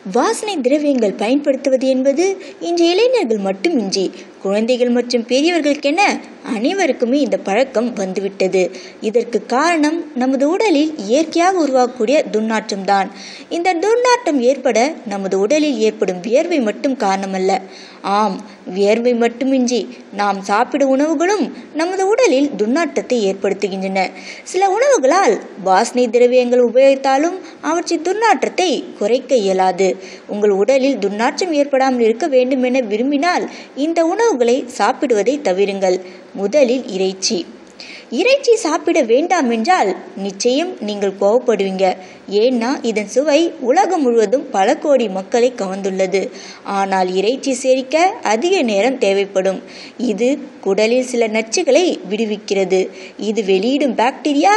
வாசனை திரவியங்கள் பயன்படுத்துவது என்பது இன்று இளைஞர்கள் மட்டுமின்றி குழந்தைகள் மற்றும் பெரியவர்களுக்கென அனைவருக்குமே இந்த பழக்கம் வந்துவிட்டது இதற்கு காரணம் நமது உடலில் இயற்கையாக உருவாகக்கூடிய துர்நாற்றம்தான் இந்த துர்நாற்றம் ஏற்பட நமது உடலில் ஏற்படும் வியர்வை மட்டும் காரணமல்ல ஆம் வியர்வை மட்டுமின்றி நாம் சாப்பிடும் உணவுகளும் நமது உடலில் துர்நாற்றத்தை ஏற்படுத்துகின்றன சில உணவுகளால் வாசனை திரவியங்கள் உபயோகித்தாலும் அவற்றின் துர்நாற்றத்தை குறைக்க இயலாது உங்கள் உடலில் துர்நாற்றம் ஏற்படாமல் இருக்க வேண்டும் என விரும்பினால் இந்த உணவுகளை சாப்பிடுவதை தவிருங்கள் முதலில் இறைச்சி இறைச்சி சாப்பிட வேண்டாம் என்றால் நிச்சயம் நீங்கள் கோவப்படுவீங்க ஏன்னா இதன் சுவை உலகம் முழுவதும் பல கோடி மக்களை கவர்ந்துள்ளது ஆனால் இறைச்சி சேரிக்க அதிக நேரம் தேவைப்படும் இது குடலில் சில நச்சுகளை விடுவிக்கிறது இது வெளியிடும் பாக்டீரியா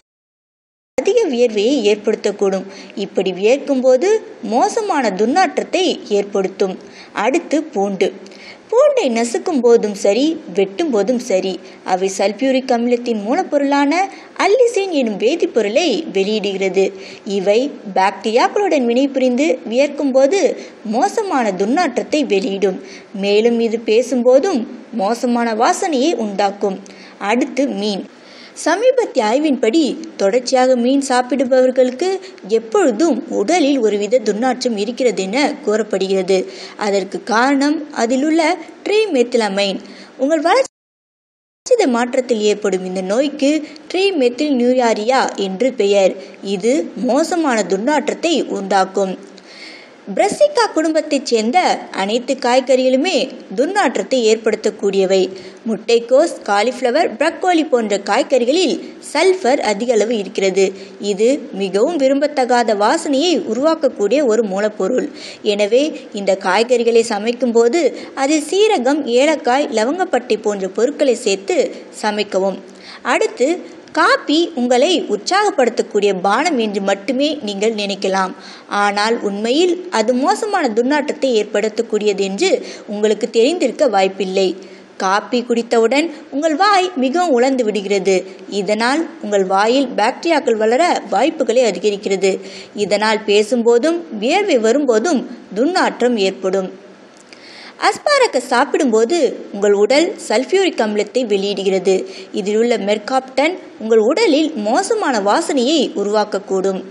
அதிக வியர்வையை ஏற்படுத்தக்கூடும் இப்படி வியர்க்கும் போது மோசமான துர்நாற்றத்தை ஏற்படுத்தும் அடுத்து பூண்டு பூண்டை நசுக்கும் போதும் சரி வெட்டும் போதும் சரி அவை சல்பியூரிக் அமிலத்தின் மூலப்பொருளான அல்லிசின் எனும் வேதிப்பொருளை வெளியிடுகிறது இவை பாக்டீரியாக்களுடன் வினைபுரிந்து வியர்க்கும் போது மோசமான துர்நாற்றத்தை வெளியிடும் மேலும் இது பேசும்போதும் மோசமான வாசனையை உண்டாக்கும் அடுத்து மீன் சமீபத்திய ஆய்வின்படி தொடர்ச்சியாக மீன் சாப்பிடுபவர்களுக்கு எப்பொழுதும் உடலில் ஒருவித துர்நாற்றம் இருக்கிறது என கூறப்படுகிறது அதற்கு காரணம் அதிலுள்ள ட்ரீமெத்திலமைன் உங்கள் வளர்ச்சி மாற்றத்தில் ஏற்படும் இந்த நோய்க்கு ட்ரீமெத்தில் நியூயாரியா என்று பெயர் இது மோசமான துர்நாற்றத்தை உண்டாக்கும் பிரசிகா குடும்பத்தைச் சேர்ந்த அனைத்து காய்கறிகளுமே துர்நாற்றத்தை ஏற்படுத்தக்கூடியவை முட்டைக்கோஸ் காலிஃப்ளவர் பிரக்கோலி போன்ற காய்கறிகளில் சல்ஃபர் அதிக அளவு இருக்கிறது இது மிகவும் விரும்பத்தகாத வாசனையை உருவாக்கக்கூடிய ஒரு மூலப்பொருள் எனவே இந்த காய்கறிகளை சமைக்கும்போது அதில் சீரகம் ஏலக்காய் லவங்கப்பட்டை போன்ற பொருட்களை சேர்த்து சமைக்கவும் அடுத்து காப்பி உங்களை உற்சாகப்படுத்தக்கூடிய பானம் என்று மட்டுமே நீங்கள் நினைக்கலாம் ஆனால் உண்மையில் அது மோசமான துர்நாற்றத்தை ஏற்படுத்தக்கூடியது என்று உங்களுக்கு தெரிந்திருக்க வாய்ப்பில்லை காப்பி குடித்தவுடன் உங்கள் வாய் மிகவும் உலர்ந்து விடுகிறது இதனால் உங்கள் வாயில் பாக்டீரியாக்கள் வளர வாய்ப்புகளை அதிகரிக்கிறது இதனால் பேசும்போதும் வியர்வை வரும்போதும் துர்நாற்றம் ஏற்படும் அஸ்பாரகஸ் சாப்பிடும்போது உங்கள் உடல் சல்ஃபியூரிக் அமிலத்தை வெளியிடுகிறது இதில் உள்ள மெர்காப்டன் உங்கள் உடலில் மோசமான வாசனையை உருவாக்கக்கூடும்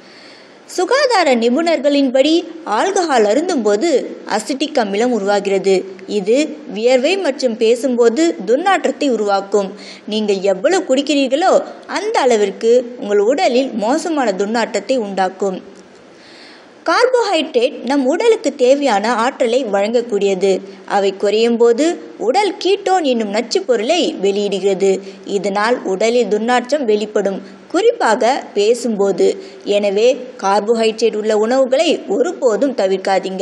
சுகாதார நிபுணர்களின்படி ஆல்கஹால் அருந்தும்போது அசிட்டிக் அமிலம் உருவாகிறது இது வியர்வை மற்றும் பேசும்போது துர்நாற்றத்தை உருவாக்கும் நீங்கள் எவ்வளவு குடிக்கிறீர்களோ அந்த அளவிற்கு உங்கள் உடலில் மோசமான துர்நாற்றத்தை உண்டாக்கும் கார்போஹைட்ரேட் நம் உடலுக்கு தேவையான ஆற்றலை வழங்கக்கூடியது அவை குறையும் போது உடல் கீட்டோன் என்னும் நச்சுப் பொருளை வெளியிடுகிறது இதனால் உடலில் துர்நாற்றம் வெளிப்படும் குறிப்பாக பேசும்போது எனவே கார்போஹைட்ரேட் உள்ள உணவுகளை ஒருபோதும் தவிர்க்காதீங்க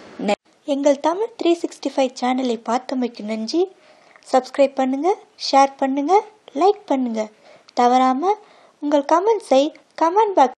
எங்கள் தமிழ் த்ரீ சிக்ஸ்டி ஃபைவ் சேனலை பார்த்தமைக்கு நன்றி சப்ஸ்கிரைப் பண்ணுங்கள் ஷேர் பண்ணுங்கள் லைக் பண்ணுங்கள் தவறாமல் உங்கள் கமெண்ட்ஸை கமெண்ட் பாக்ஸ்